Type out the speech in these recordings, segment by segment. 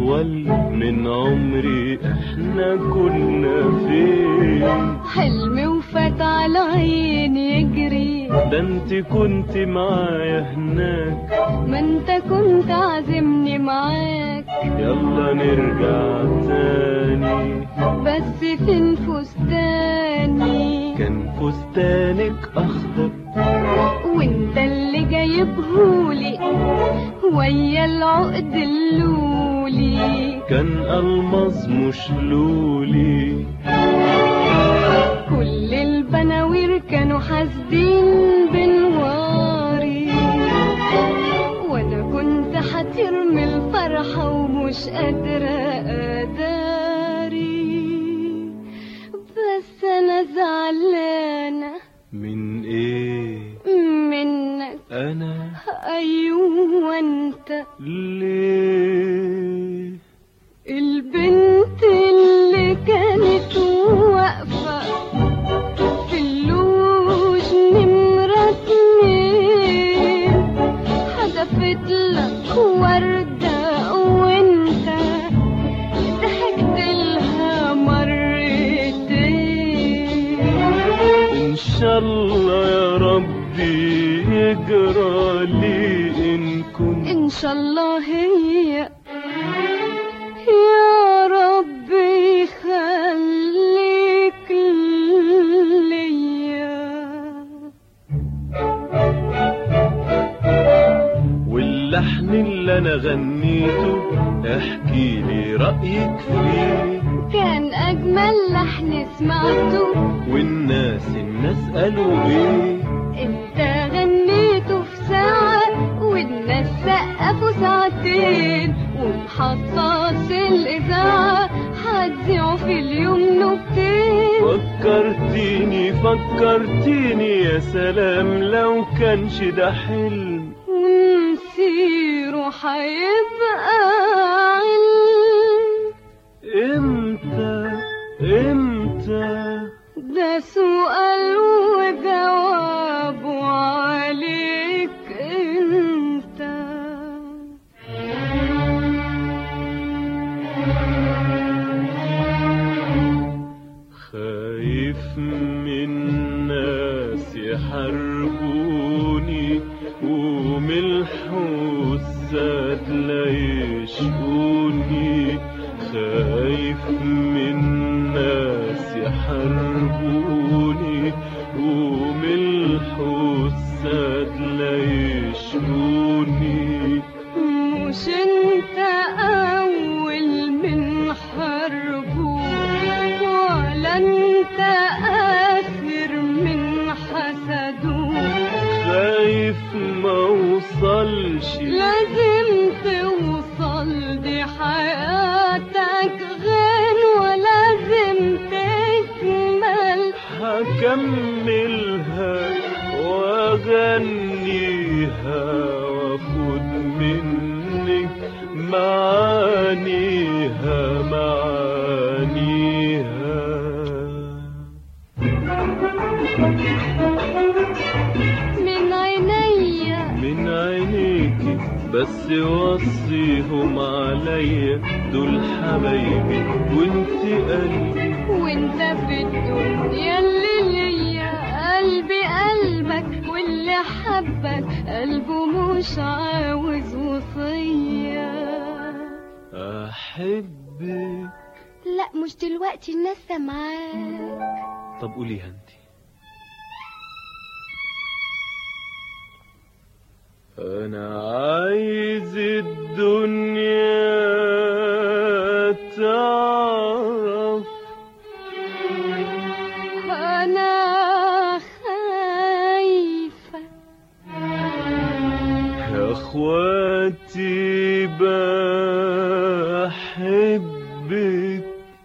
أطول من عمري احنا كنا فين حلمي وفات على عيني يجري ده انت كنت معايا هناك ما انت كنت عازمني معاك يلا نرجع تاني بس فين فستاني كان فستانك أخضر وانت اللي جايبهولي ويا العقد اللولي كان ألمظ مش لولي كل البناوير كانوا حاسدين بنواري وانا كنت هطير من الفرحة ومش قادرة اداري بس انا زعلانة من ايه منك انا ايوه انت ليه البنت اللي كانت واقفة في اللوج نمرة اتنين حدفت لك وردة وانت ضحكت لها مرتين ان شاء الله يا ربي يجرى لي ان كنت ان شاء الله هي يا ربي خليك ليا واللحن اللي انا غنيته احكي لي رأيك فيه كان اجمل لحن سمعته والناس الناس قالوا ايه انت غنيته في ساعة والناس سقفوا ساعتين ومحطاط الإذاعة هتذيعوا في اليوم نكتين فكرتيني فكرتيني يا سلام لو كانش ده حلم ومسيره هيبقى علم امتى امتى ده سؤال وجوابه عليك انت خايف من ناس يحاربوني وملح والساد لا يشقوني خايف من ناس يحاربوني وملح والساد لا يشقوني مش انت اول من حربه ولا انت اخر من حسده خايف ما اوصلش لازم توصل دي حياتك غير ولازم تكمل هكملها واغنيها واخد منك معانيها معانيها من عينيا من عينيكي بس وصيهم عليا دول حبايبي وانت قلبي وانت في الدنيا اللي ليا قلبي قلبك واللي حبك قلبه مش عاوز وصية احبك لا مش دلوقتي الناس سامعاك طب قوليها انت انا عايز الدنيا تعرف انا خايفة يا اخواتي بحبك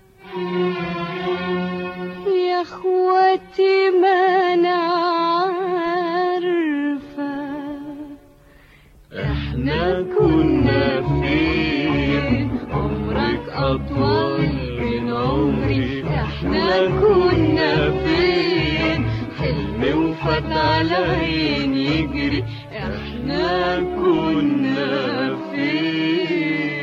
يا اخواتي ما انا عارفة احنا كنا فين عمرك اطول من عمري احنا كنا فين حلمي وفات على عيني يجري احنا كنا فين